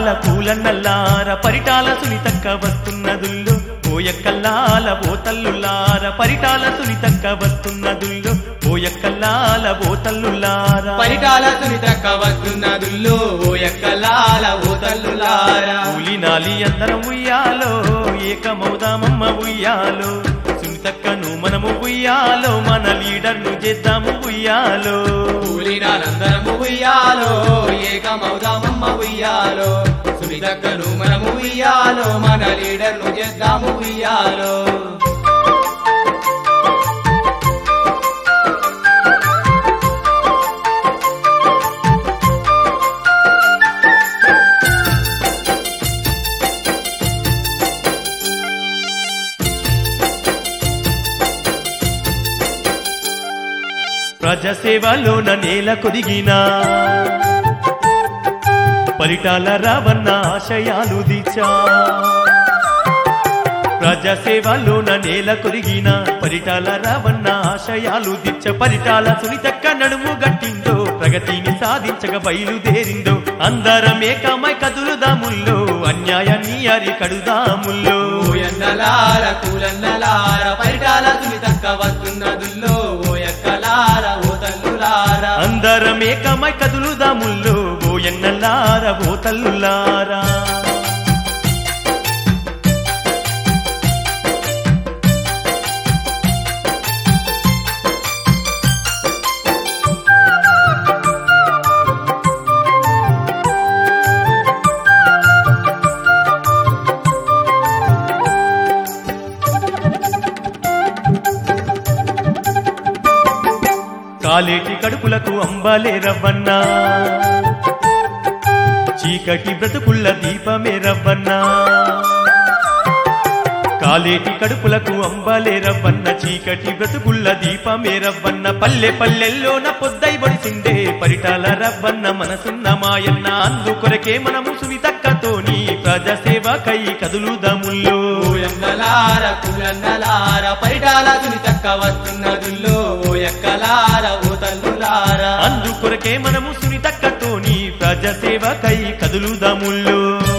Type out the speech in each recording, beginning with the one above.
కూలన్నల్లార పరిటాల సునితక్క వస్తున్నదుల్లో పోయక్కల్లాల ఓతల్లులార పరిటాల సునితక్క వస్తున్నదుల్లో పోయక్కల్లాల ఓతల్లులార పరిటాల సునితక్క వస్తున్నదుల్లో ఓ ఎక్కలాల ఓ తల్లులారా కూలినాలి అందరం ఉయ్యాలో ఏకమౌదామమ్మ ఉయ్యాలో సునితక్కను మనము ఉయ్యాలో మన లీడర్ను చేద్దాము ఉయ్యాలో కూలినాలందరము ఉయ్యాలో ఏకమౌదామమ్మ ఉయ్యాలో సునితక్కను మనము ఉయ్యాలో మన లీడర్ను చేద్దాము ఉయ్యాలో ప్రజాసేవలోన నేల కొదిగిన పరిటాల రావన్న ఆశయాలు దిచా ప్రజాసేవలోన నేల కొరిగిన పరిటాల రావన్న ఆశయాలు దిచ్చ పరిటాల సునితక్క నడుము గట్టిందో ప్రగతిని సాధించక బయలుదేరిందో అందరమే కామై కదులుదాముల్లో అన్యాయాన్ని అరికడుదాముల్లో ఓ ఎన్నలార కూలన్నలార పరిటాల సునితక్క వస్తున్నదుల్లో ఓ ఎక్కలార ఓ తల్లులార అందరమే కామై కదులుదాముల్లో ఓ ఎన్నల్లార ఓ తల్లులారా కాలేటి కడుపులకు అంబాలే రవ్వన్నా చీకటి బ్రతుకుల్ల దీపమే రవ్వన్నా కాలేటి కడుపులకు అంబాలే రవ్వన్న చీకటి బ్రతుకుల్ల దీపమే రవ్వన్న పల్లె పల్లెల్లోన పొద్దై బడిసిందే పరిటాల రవ్వన్న మనసున్న మాయన్న అందుకొరకే మనము సునితక్కతోని ప్రజాసేవ కై కదులుదముల్లో ఓ ఎన్నలార కూలన్నలార పరిటాల సునితక్క వస్తున్నదుల్లో ఓ ఎక్కలార ఓ తల్లులార అందుకొరకే మనము సునితక్కతోని ప్రజాసేవ కై కదులుదముల్లో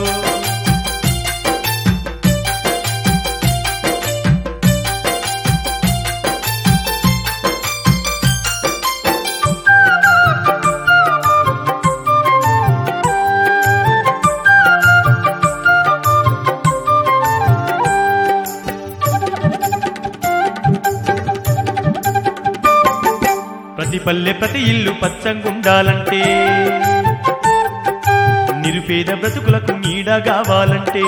ప్రతి పల్లె ప్రతి ఇల్లు పచ్చంగుండాలంటే నిరుపేద బ్రతుకులకు నీడ కావాలంటే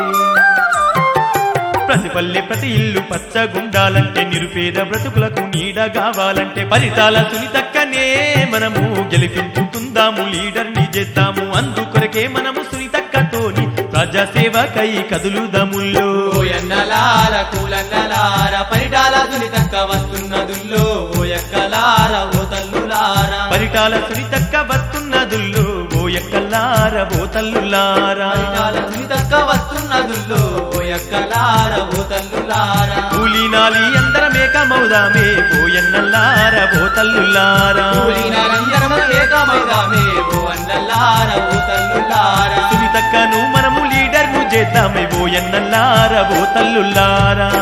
ప్రతి పల్లె ప్రతి ఇల్లు పచ్చగుండాలంటే నిరుపేద బ్రతుకులకు నీడ కావాలంటే ఫలితాల సునితక్కనే మనము గెలిపించుకుందాము లీడర్ని చేద్దాము అందుకొరకే మనము సునితక్కతోని ప్రజాసేవకై కదులుదముల్లో ఓ ఎన్నలార కూలన్నలార పరిటాల సునితక్క వస్తున్నదుల్లో ఓ ఎక్కలార ఓ తల్లులార పరిటాల సునితక్క వస్తున్నదుల్లో ఓ ఎక్కల్లార ఓ తల్లులారా పరిటాల సునితక్క వస్తున్నదుల్లో ఓ ఎక్కలార ఓ తల్లులార కూలినాలి అందరమేకమౌదామే ఓ ఎన్నల్లార ఓ తల్లులారా కూలినాలందరము ఏకమైదామే ఓ అన్నలార ఓ తల్లులార సునితక్కను మనము లీడర్ను చేద్దామే ఓ ఎన్నల్లార ఓ తల్లులారా